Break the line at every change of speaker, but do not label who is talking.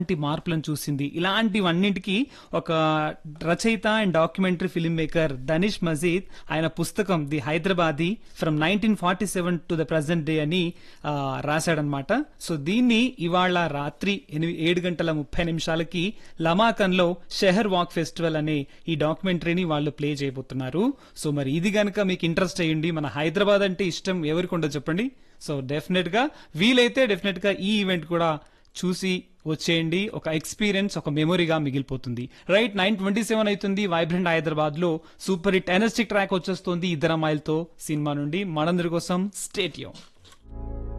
ఇలాంటి మార్పులను చూసింది ఇలాంటివన్నింటికి ఒక రచయిత and documentary film maker Danish Majeed ఆయన పుస్తకం the Hyderabadi from nineteen forty seven to the present day అని ఆ, రాశాడనమాట సో దీన్ని ఇవాళ రాత్రి ఎనిమిది ఏడు గంటల ముప్పై నిమిషాలకి లమాకన్లో షెహర్ వాక్ ఫెస్టివల్ అనే ఈ డాక్యుమెంటరీని వాళ్ళు ప్లే చేయబోతున్నారు సో మరి ఇది గనక మీకు ఇంట్రెస్ట్ అయ్యండి మన హైదరాబాద్ అంటే ఇష్టం ఎవరికి ఉండదు చెప్పండి సో డెఫినెట్ గా వీలైతే డెఫినెట్ గా ఈ ఈవెంట్ కూడా చూసి వచ్చేయండి ఒక ఎక్స్పీరియన్స్ ఒక మెమొరీగా మిగిలిపోతుంది రైట్ నైన్ ట్వంటీ సెవెన్ అవుతుంది వైబ్రెంట్ హైదరాబాద్ లో సూపర్ హిట్ ఎనర్జిక్ ట్రాక్ వచ్చేస్తుంది ఇద్దరు అమ్మాయిలతో సినిమా నుండి మనందరి కోసం స్టేట్ యూన్